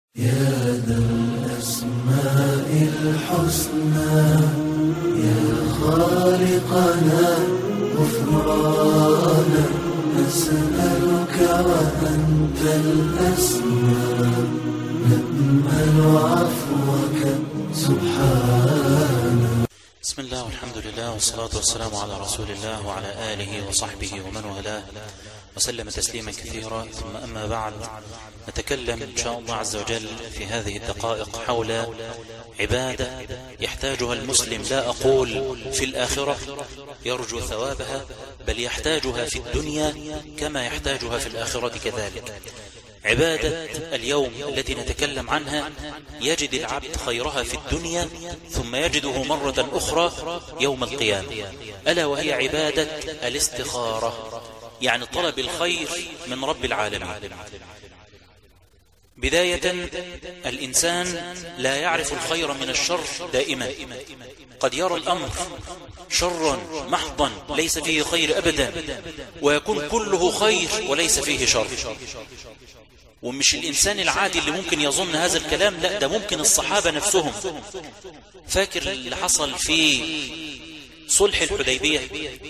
يا ذا الأسماء الحسنى يا خالقنا غفرانا نسألك وأنت الأسمى نأمل عفوك سبحانه بسم الله والحمد لله والصلاة والسلام على رسول الله وعلى آله وصحبه ومن والاه وسلم تسليما كثيرا ثم أما بعد نتكلم إن شاء الله عز وجل في هذه الدقائق حول عبادة يحتاجها المسلم لا أقول في الآخرة يرجو ثوابها بل يحتاجها في الدنيا كما يحتاجها في الآخرة كذلك عبادة اليوم التي نتكلم عنها يجد العبد خيرها في الدنيا ثم يجده مرة أخرى يوم القيامة ألا وهي عبادة الاستخارة يعني طلب الخير من رب العالمين بداية الإنسان لا يعرف الخير من الشر دائما قد يرى الأمر شرا محضا ليس فيه خير أبدا ويكون كله خير وليس فيه شر ومش الإنسان العادي اللي ممكن يظن هذا الكلام لا ده ممكن الصحابة نفسهم فاكر اللي حصل في صلح الحديبية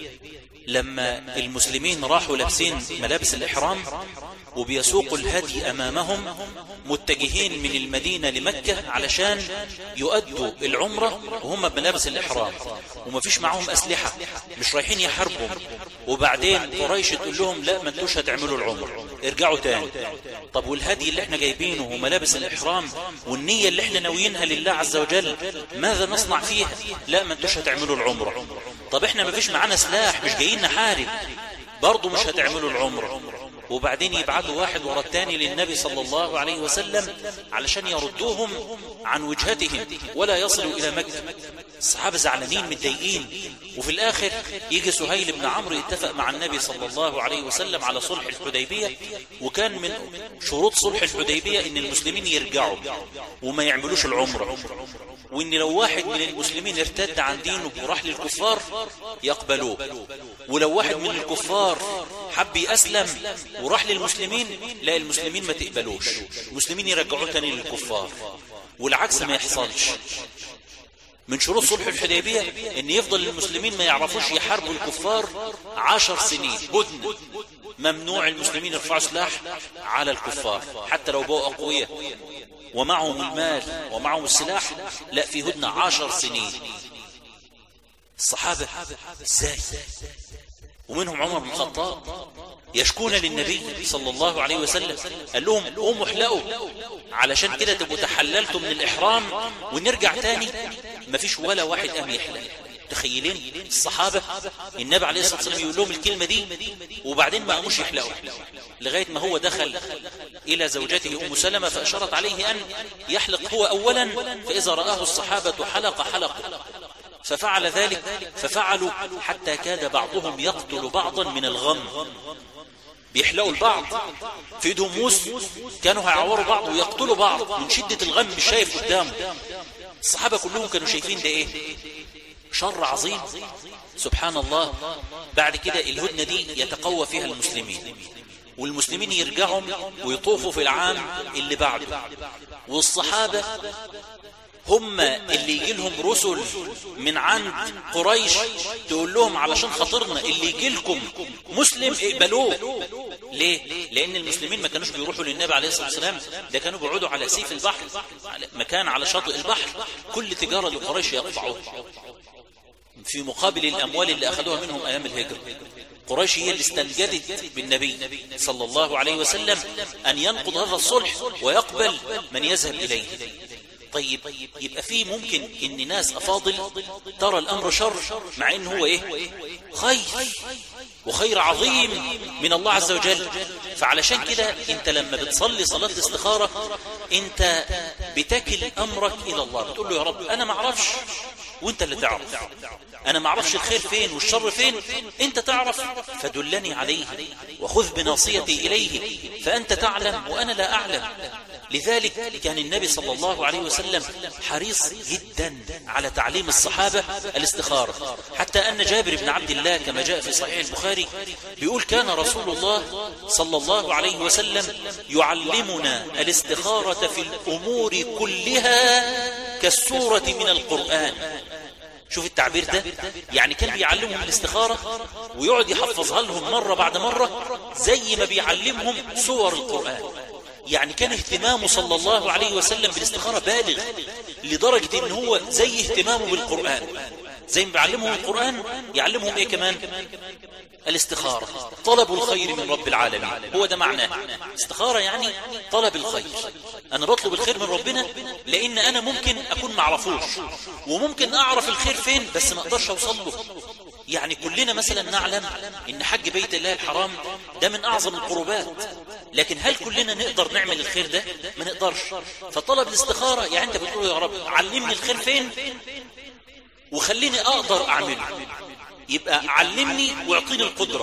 لما المسلمين راحوا لابسين ملابس الإحرام وبيسوقوا الهدي أمامهم متجهين من المدينة لمكة علشان يؤدوا العمرة وهم بملابس الإحرام ومفيش معهم أسلحة مش رايحين يحاربوا وبعدين قريش تقول لهم لا ما انتوش هتعملوا العمرة ارجعوا تاني طب والهدي اللي احنا جايبينه وملابس الإحرام والنية اللي احنا ناويينها لله عز وجل ماذا نصنع فيها لا ما انتوش هتعملوا العمرة طب احنا مفيش معانا سلاح مش جايين نحارب برضه مش هتعملوا العمرة وبعدين يبعثوا واحد ورا الثاني للنبي صلى الله عليه وسلم علشان يردوهم عن وجهتهم ولا يصلوا إلى مكة الصحابة زعلانين متضايقين وفي الآخر يجي سهيل بن عمرو يتفق مع النبي صلى الله عليه وسلم على صلح الحديبية وكان من شروط صلح الحديبية ان المسلمين يرجعوا وما يعملوش العمرة وان لو واحد من المسلمين ارتد عن دينه وراح للكفار يقبلوه ولو واحد من الكفار حب يأسلم وراح للمسلمين لا المسلمين ما تقبلوش المسلمين يرجعوه تاني للكفار والعكس ما يحصلش من شروط صلح الحديبية ان يفضل المسلمين ما يعرفوش يحاربوا الكفار عشر سنين هدنة ممنوع المسلمين يرفعوا سلاح على الكفار حتى لو بقوا أقوياء ومعهم المال ومعهم السلاح لا في هدنة عشر سنين الصحابة ازاي ومنهم عمر بن الخطاب يشكون للنبي صلى الله عليه وسلم قال لهم قوموا احلقوا علشان كده تبقوا تحللتوا من الإحرام ونرجع تاني مفيش ولا واحد قام يحلق تخيلين الصحابة النبي عليه الصلاة والسلام يقول لهم الكلمة دي وبعدين ما قاموش يحلقوا لغاية ما هو دخل إلى زوجته أم سلمة فأشارت عليه أن يحلق هو أولا فإذا رآه الصحابة حلق حلق ففعل ذلك ففعلوا حتى كاد بعضهم يقتل بعضا من الغم بيحلقوا البعض في ايدهم موس كانوا هيعوروا بعض ويقتلوا بعض من شدة الغم مش شايف قدامه الصحابة كلهم كانوا شايفين ده ايه شر عظيم سبحان الله بعد كده الهدنة دي يتقوى فيها المسلمين والمسلمين يرجعوا ويطوفوا في العام اللي بعده والصحابة هم اللي يجي لهم رسل من عند قريش تقول لهم علشان خاطرنا اللي يجي لكم مسلم اقبلوه ليه لان المسلمين ما كانوش بيروحوا للنبي عليه الصلاه والسلام ده كانوا بيقعدوا على سيف البحر مكان على شاطئ البحر كل تجاره لقريش يقطعوها في مقابل الاموال اللي اخذوها منهم ايام الهجره قريش هي اللي استنجدت بالنبي صلى الله عليه وسلم ان ينقض هذا الصلح ويقبل من يذهب اليه طيب يبقى فيه ممكن ان ناس افاضل ترى الامر شر مع ان هو ايه خير وخير عظيم من الله عز وجل فعلشان كده انت لما بتصلي صلاة الاستخارة انت بتكل امرك الى الله بتقول له يا رب انا ما اعرفش وانت اللي تعرف انا ما اعرفش الخير فين والشر فين انت تعرف فدلني عليه وخذ بناصيتي اليه فانت تعلم وانا لا اعلم لذلك كان النبي صلى الله عليه وسلم حريص جدا على تعليم الصحابة الاستخارة حتى أن جابر بن عبد الله كما جاء في صحيح البخاري بيقول كان رسول الله صلى الله عليه وسلم يعلمنا الاستخارة في الأمور كلها كالسورة من القرآن شوف التعبير ده يعني كان بيعلمهم الاستخارة ويقعد يحفظها لهم مرة بعد مرة زي ما بيعلمهم سور القرآن يعني كان اهتمامه صلى الله عليه وسلم بالاستخارة بالغ لدرجة ان هو زي اهتمامه بالقرآن زي ما بيعلمهم القرآن يعلمهم ايه كمان الاستخارة طلب الخير من رب العالمين هو ده معناه استخارة يعني طلب الخير انا بطلب الخير من ربنا لان انا ممكن اكون معرفوش وممكن اعرف الخير فين بس ما اقدرش اوصل له يعني كلنا مثلا نعلم ان حج بيت الله الحرام ده من اعظم القربات لكن هل كلنا نقدر نعمل الخير ده ما نقدرش فطلب الاستخارة يعني انت بتقول يا رب علمني الخير فين وخليني اقدر اعمله يبقى علمني واعطيني القدرة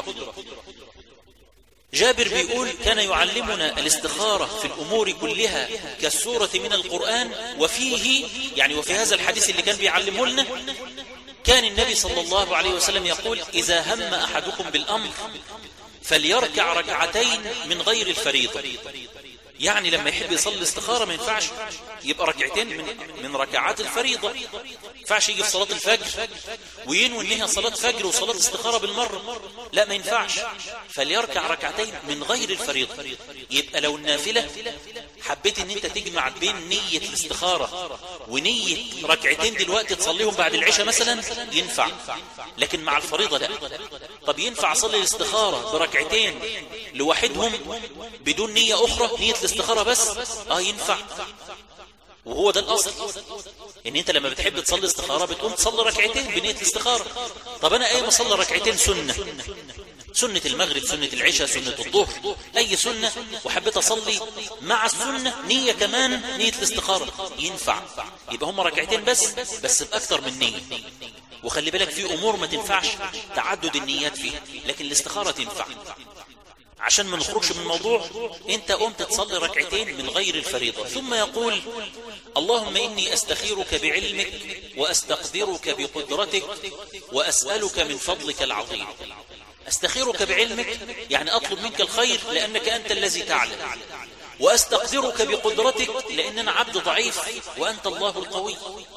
جابر بيقول كان يعلمنا الاستخارة في الأمور كلها كالسورة من القرآن وفيه يعني وفي هذا الحديث اللي كان بيعلمه لنا كان النبي صلى الله عليه وسلم يقول إذا هم أحدكم بالأمر فليركع ركعتين من غير الفريضة يعني لما يحب يصلي الاستخارة ما ينفعش يبقى ركعتين من, من ركعات الفريضة ينفعش يجي في صلاة الفجر وينوي انها صلاة فجر وصلاة استخارة بالمرة لا ما ينفعش فليركع ركعتين من غير الفريضة يبقى لو النافلة حبيت ان انت تجمع بين نية الاستخارة ونية ركعتين دلوقتي تصليهم بعد العشاء مثلا ينفع لكن مع الفريضة لا طب ينفع اصلي الاستخارة بركعتين لوحدهم بدون نية اخرى نية الاستخارة بس اه ينفع وهو ده الأصل ان انت لما بتحب تصلي استخارة بتقوم تصلي ركعتين بنية الاستخارة طب انا ايه مصلي ركعتين سنة سنة المغرب سنة العشاء سنة الظهر اي سنة وحبيت اصلي مع السنة نية كمان نية الاستخارة ينفع يبقى هم ركعتين بس بس باكتر من نية وخلي بالك في امور ما تنفعش تعدد النيات فيها لكن الاستخارة تنفع عشان ما نخرجش من الموضوع انت قمت تصلي ركعتين من غير الفريضة ثم يقول اللهم إني أستخيرك بعلمك وأستقدرك بقدرتك وأسألك من فضلك العظيم أستخيرك بعلمك يعني أطلب منك الخير لأنك أنت الذي تعلم وأستقدرك بقدرتك لأن أنا عبد ضعيف وأنت الله القوي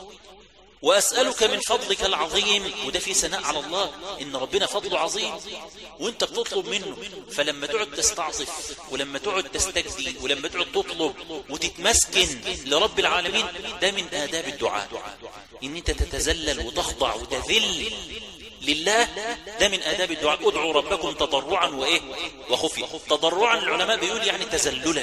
وأسألك من فضلك العظيم وده في سناء على الله إن ربنا فضله عظيم وانت بتطلب منه فلما تقعد تستعطف ولما تقعد تستجدي ولما تقعد تطلب وتتمسكن لرب العالمين ده من آداب الدعاء إن انت تتزلل وتخضع وتذل لله ده من آداب الدعاء ادعوا ربكم تضرعا وإيه وخفي تضرعا العلماء بيقول يعني تزللا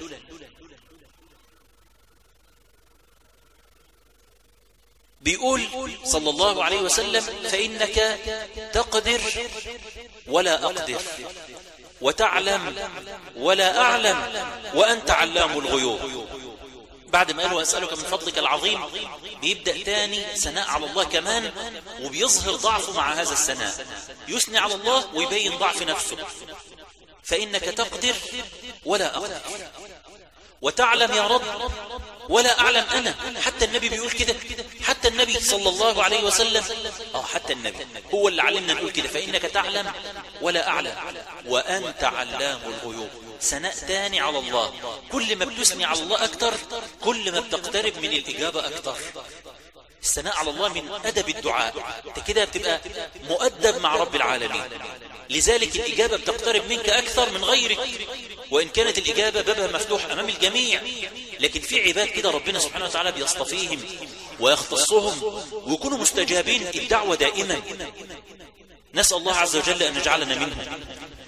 بيقول صلى الله عليه وسلم فإنك تقدر ولا أقدر وتعلم ولا أعلم وأنت علام الغيوب بعد ما قال وأسألك من فضلك العظيم بيبدأ تاني ثناء على الله كمان وبيظهر ضعفه مع هذا الثناء يثني على الله ويبين ضعف نفسه فإنك تقدر ولا أقدر وتعلم يا رب ولا أعلم أنا حتى النبي بيقول كده حتى النبي صلى الله عليه وسلم آه حتى النبي هو اللي علمنا نقول كده فإنك تعلم ولا أعلم وأنت علام الغيوب ثناء تاني على الله كل ما بتثني على الله أكتر كل ما بتقترب من الإجابة أكتر الثناء على الله من أدب الدعاء انت كده بتبقى مؤدب مع رب العالمين لذلك الإجابة بتقترب منك أكثر من غيرك وإن كانت الإجابة بابها مفتوح أمام الجميع لكن في عباد كده ربنا سبحانه وتعالى بيصطفيهم ويختصهم ويكونوا مستجابين الدعوة دائما نسأل الله عز وجل أن يجعلنا منهم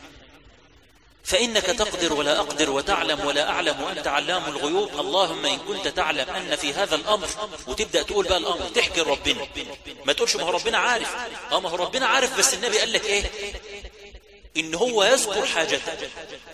فإنك تقدر ولا أقدر وتعلم ولا أعلم وأنت علام الغيوب اللهم إن كنت تعلم أن في هذا الأمر وتبدأ تقول بقى الأمر تحكي ربنا ما تقولش ما هو ربنا عارف اه ما هو ربنا عارف بس النبي قال لك إيه إن هو يذكر حاجته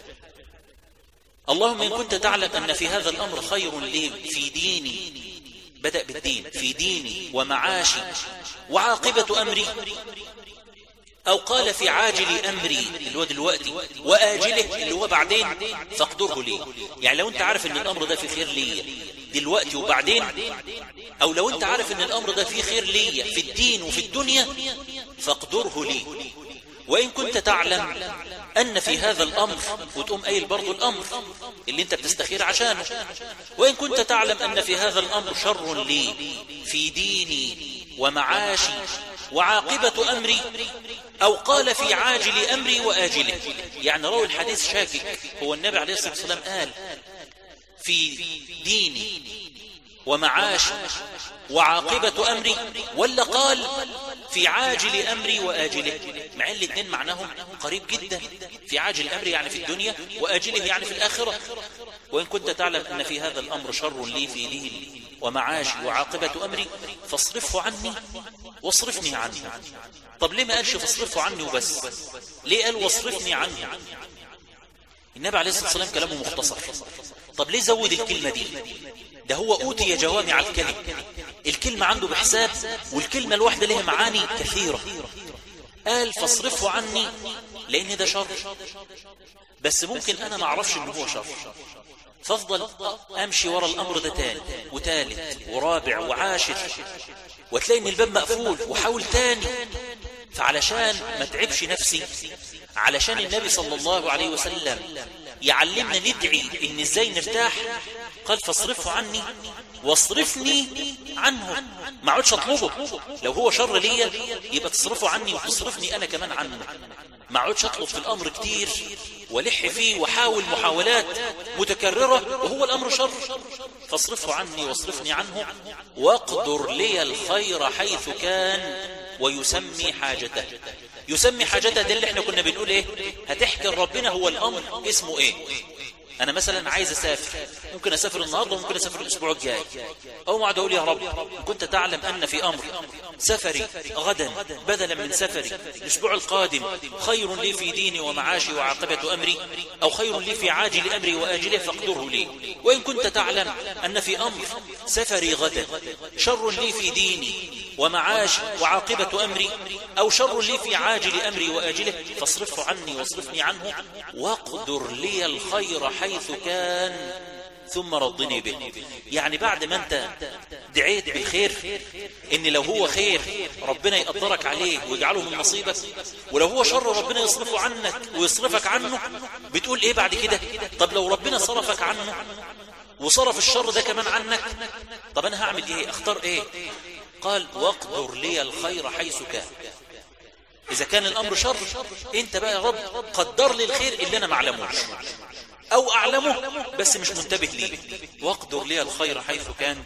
اللهم إن كنت تعلم أن في هذا الأمر خير لي في ديني بدأ بالدين في ديني ومعاشي وعاقبة أمري أو قال في عاجل أمري اللي هو دلوقتي وآجله اللي هو بعدين فاقدره لي يعني لو أنت عارف أن الأمر ده في خير لي دلوقتي وبعدين أو لو أنت عارف أن الأمر ده في خير لي في الدين وفي الدنيا فاقدره لي وإن كنت تعلم أن في هذا الأمر وتقوم قايل برضو الأمر اللي أنت بتستخير عشانه وإن كنت تعلم أن في هذا الأمر شر لي في ديني ومعاشي وعاقبة أمري أو قال في عاجل أمري وآجله يعني روي الحديث شاكك هو النبي عليه الصلاة والسلام قال في ديني ومعاشي وعاقبة أمري ولا قال في عاجل أمري وآجله مع ان الاثنين معناهم قريب جدا في عاجل أمري يعني في الدنيا وآجله يعني في الآخرة وإن كنت تعلم أن في هذا الأمر شر لي في ديني ومعاشي وعاقبة أمري فاصرفه عني واصرفني عنه طب ليه ما قالش فاصرفه عني وبس ليه قال واصرفني عنه النبي عليه الصلاة والسلام كلامه مختصر طب ليه زود الكلمة دي ده هو أوتي جوامع الكلم الكلمة عنده بحساب والكلمة الواحدة لها معاني كثيرة قال فاصرفه عني لأن ده شر بس ممكن أنا ما أعرفش إن هو شر فافضل أمشي ورا الأمر ده تاني وتالت ورابع وعاشر وتلاقي إن الباب مقفول وحاول تاني فعلشان ما تعبش نفسي علشان النبي صلى الله عليه وسلم يعلمنا ندعي ان ازاي نرتاح قال فاصرفه عني واصرفني عنه ما عودش اطلبه لو هو شر ليا يبقى تصرفه عني وتصرفني انا كمان عنه ما عودش اطلب في الامر كتير ولح فيه وحاول محاولات متكررة وهو الامر شر فاصرفه عني واصرفني عنه واقدر لي الخير حيث كان ويسمي حاجته يسمي حاجته ده اللي احنا كنا بنقول ايه هتحكي ربنا هو الامر اسمه ايه انا مثلا عايز اسافر ممكن اسافر النهارده وممكن اسافر الاسبوع الجاي او ما اقول يا رب إن كنت تعلم ان في امر سفري غدا بدلا من سفري الاسبوع القادم خير لي في ديني ومعاشي وعاقبه امري او خير لي في عاجل امري واجله فاقدره لي وان كنت تعلم ان في امر سفري غدا شر لي في ديني ومعاشي وعاقبه امري او شر لي في عاجل امري واجله فاصرفه عني واصرفني عنه واقدر لي الخير حيث كان ثم رضني به يعني بعد ما انت دعيت بالخير ان لو هو خير ربنا يقدرك عليه ويجعله من نصيبك ولو هو شر ربنا يصرفه عنك ويصرفك عنه بتقول ايه بعد كده طب لو ربنا صرفك عنه وصرف الشر ده كمان عنك طب انا هعمل ايه اختار ايه قال واقدر لي الخير حيث كان إذا كان الأمر شر أنت بقى يا رب قدر لي الخير اللي أنا معلموش أو أعلمه بس مش منتبه ليه واقدر لي الخير حيث كان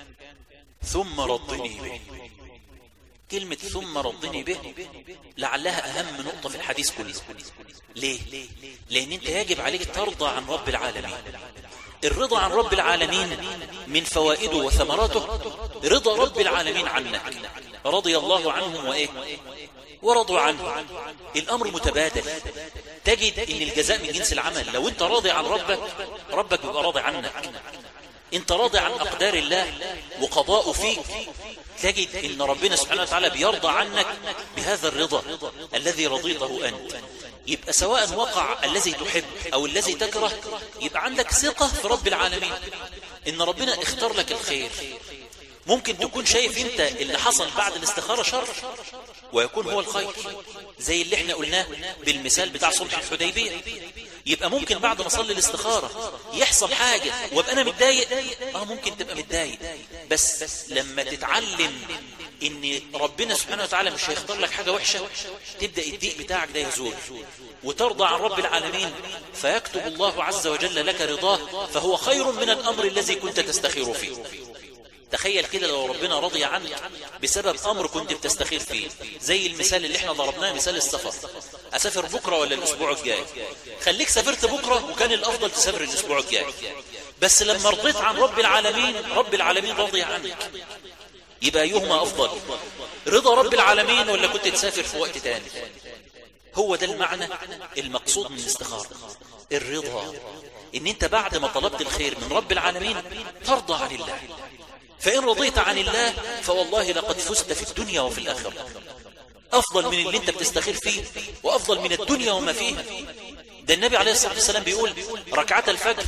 ثم رضني به كلمة ثم رضني به لعلها أهم نقطة في الحديث كله ليه؟ لأن أنت يجب عليك ترضى عن رب العالمين الرضا عن رب العالمين من فوائده وثمراته رضا رب العالمين عنك رضي الله عنهم وإيه ورضوا عنه الأمر متبادل تجد ان الجزاء من جنس العمل لو انت راضي عن ربك ربك يبقى راضي عنك انت راضي عن أقدار الله وقضاءه فيك تجد ان ربنا سبحانه وتعالى بيرضى عنك بهذا الرضا الذي رضيته أنت يبقى سواء وقع الذي تحب أو الذي تكره يبقى عندك ثقة في رب العالمين إن ربنا اختار لك الخير ممكن تكون شايف انت اللي حصل بعد الاستخارة شر ويكون هو الخير زي اللي احنا قلناه بالمثال بتاع صلح الحديبية يبقى ممكن بعد ما اصلي الاستخارة يحصل حاجة وابقى انا متضايق اه ممكن تبقى متضايق بس لما تتعلم ان ربنا سبحانه وتعالى مش هيختار لك حاجة وحشة تبدأ الضيق بتاعك ده يزول وترضى عن رب العالمين فيكتب الله عز وجل لك رضاه فهو خير من الأمر الذي كنت تستخير فيه تخيل كده لو ربنا رضي عنك بسبب أمر كنت بتستخير فيه زي المثال اللي احنا ضربناه مثال السفر أسافر بكرة ولا الأسبوع الجاي خليك سافرت بكرة وكان الأفضل تسافر الأسبوع الجاي بس لما رضيت عن رب العالمين رب العالمين رضي عنك يبقى أيهما أفضل رضا رب العالمين ولا كنت تسافر في وقت تاني هو ده المعنى المقصود من الاستخارة الرضا ان انت بعد ما طلبت الخير من رب العالمين ترضى عن الله فإن رضيت عن الله فوالله لقد فزت في الدنيا وفي الآخرة أفضل من اللي أنت بتستخير فيه وأفضل من الدنيا وما فيها ده النبي عليه الصلاة والسلام بيقول ركعة الفجر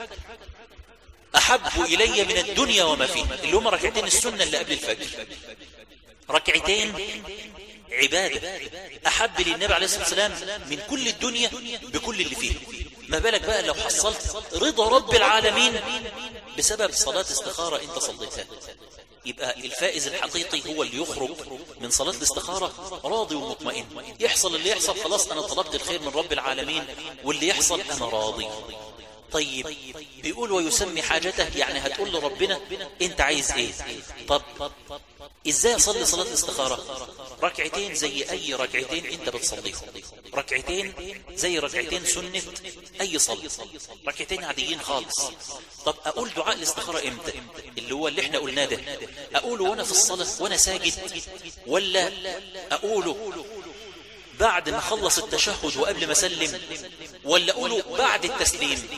أحب إلي من الدنيا وما فيها اللي هم ركعتين السنة اللي قبل الفجر ركعتين عبادة أحب للنبي عليه الصلاة والسلام من كل الدنيا بكل اللي فيها ما بالك بقى لو حصلت رضا رب العالمين بسبب صلاة استخارة انت صليتها يبقى الفائز الحقيقي هو اللي يخرج من صلاة الاستخارة راضي ومطمئن يحصل اللي يحصل خلاص أنا طلبت الخير من رب العالمين واللي يحصل أنا راضي طيب بيقول ويسمي حاجته يعني هتقول لربنا انت عايز ايه طب ازاي اصلي صلاة الاستخارة ركعتين زي اي ركعتين انت بتصليهم ركعتين زي ركعتين سنة اي صلاة ركعتين عاديين خالص طب اقول دعاء الاستخارة امتى اللي هو اللي احنا قلناه ده اقوله وانا في الصلاة وانا ساجد ولا اقوله بعد ما خلص التشهد وقبل ما سلم ولا اقوله بعد التسليم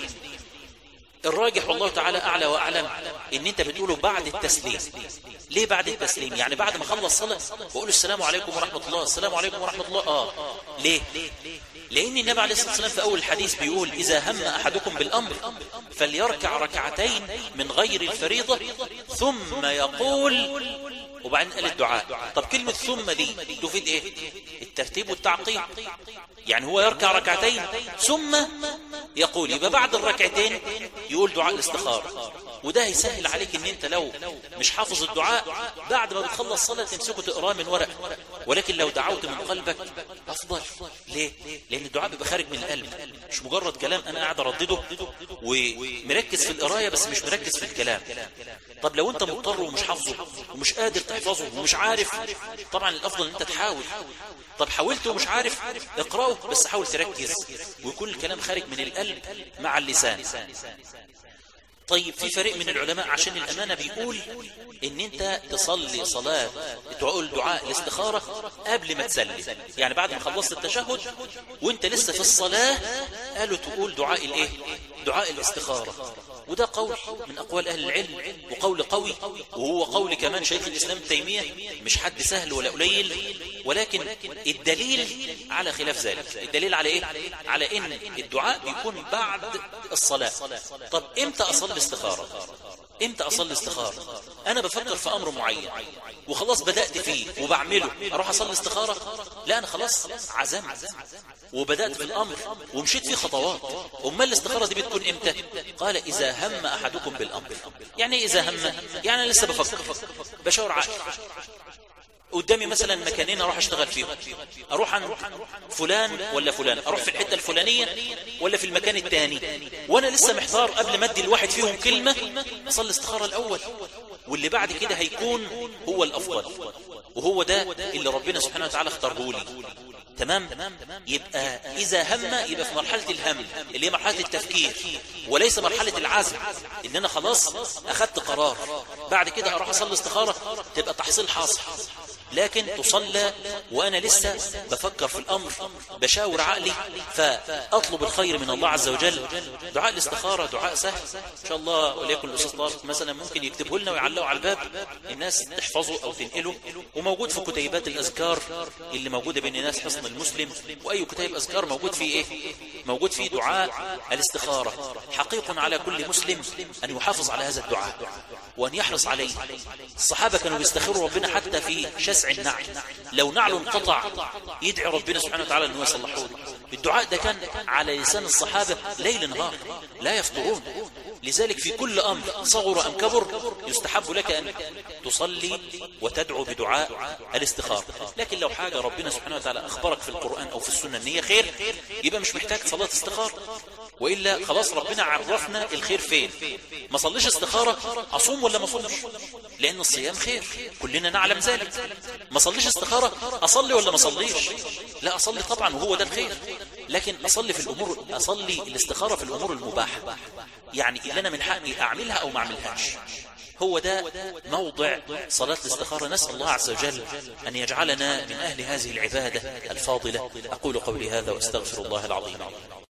الراجح والله تعالى أعلى وأعلم إن أنت بتقوله بعد التسليم ليه بعد التسليم يعني بعد ما خلص صلاة بقول السلام عليكم ورحمة الله السلام عليكم ورحمة الله آه ليه لأن النبي عليه الصلاة والسلام في أول الحديث بيقول إذا هم أحدكم بالأمر فليركع ركعتين من غير الفريضة ثم يقول وبعدين قال الدعاء طب كلمة ثم دي تفيد ايه الترتيب والتعقيب يعني هو يركع ركعتين ثم يقول يبقى بعد الركعتين يقول دعاء الاستخارة وده هيسهل عليك ان انت لو مش حافظ الدعاء بعد ما بتخلص صلاة تمسكه تقراه من ورق ولكن لو دعوت من قلبك افضل ليه لان الدعاء بيبقى خارج من القلب مش مجرد كلام انا قاعد اردده ومركز في القراية بس مش مركز في الكلام طب لو انت مضطر ومش حافظه ومش قادر تحفظه ومش عارف طبعا الافضل ان انت تحاول طب حاولت ومش عارف اقراه بس حاول تركز ويكون الكلام خارج من القلب مع اللسان طيب في فريق من العلماء عشان الأمانة بيقول ان انت تصلي صلاة تقول دعاء الاستخارة قبل ما تسلم يعني بعد ما خلصت التشهد وانت لسه في الصلاة قالوا تقول دعاء الايه دعاء الاستخارة وده قول من أقوال أهل العلم وقول قوي وهو قول كمان شيخ الإسلام تيمية مش حد سهل ولا قليل ولكن الدليل على خلاف ذلك الدليل على إيه؟ على إن الدعاء بيكون بعد الصلاة طب إمتى أصلي استخارة امتى اصلي استخارة انا بفكر في امر معين وخلاص بدأت فيه وبعمله اروح اصلي استخارة لا انا خلاص عزمت وبدأت في الامر ومشيت فيه خطوات امال الاستخارة دي بتكون امتى قال اذا هم احدكم بالامر يعني اذا هم يعني انا لسه بفكر بشاور عقل قدامي مثلا مكانين اروح اشتغل فيهم اروح عن فلان ولا فلان اروح في الحته الفلانيه ولا في المكان الثاني وانا لسه محتار قبل ما ادي الواحد فيهم كلمه اصلي استخاره الاول واللي بعد كده هيكون هو الافضل وهو ده اللي ربنا سبحانه وتعالى اختاره لي تمام يبقى إذا هم يبقى في مرحلة الهم اللي هي مرحلة التفكير وليس مرحلة العزم إن أنا خلاص أخذت قرار بعد كده أروح أصلي استخارة تبقى تحصيل حاصل لكن تصلى وأنا لسه بفكر في الأمر بشاور عقلي فأطلب الخير من الله عز وجل دعاء الاستخارة دعاء سهل إن شاء الله وليكن الأستاذ طارق مثلا ممكن يكتبه لنا ويعلقه على الباب الناس تحفظه أو تنقله وموجود في كتيبات الأذكار اللي موجودة بين الناس حصن المسلم وأي كتاب أذكار موجود فيه إيه موجود فيه دعاء الاستخارة حقيق على كل مسلم أن يحافظ على هذا الدعاء وأن يحرص عليه الصحابة كانوا بيستخيروا ربنا حتى في شسع النعل لو نعل انقطع يدعي ربنا سبحانه وتعالى أنه يصلحه الدعاء ده كان على لسان الصحابة ليل نهار لا يفطرون لذلك في كل أمر صغر أم كبر يستحب لك أن تصلي وتدعو بدعاء الاستخارة لكن لو حاجة ربنا سبحانه وتعالى أخبرك في القرآن أو في السنة أن هي خير يبقى مش محتاج صلاة استخارة وإلا خلاص ربنا عرفنا الخير فين ما صليش استخارة أصوم ولا ما أصومش لأن الصيام خير كلنا نعلم ذلك ما صليش استخارة أصلي ولا ما صليش لا أصلي طبعا وهو ده الخير لكن أصلي في الأمور أصلي الاستخارة في الأمور المباحة يعني اللي أنا من حقي أعملها أو ما أعملهاش هو ده موضع صلاة الاستخارة نسأل الله عز وجل أن يجعلنا من أهل هذه العبادة الفاضلة أقول قولي هذا وأستغفر الله العظيم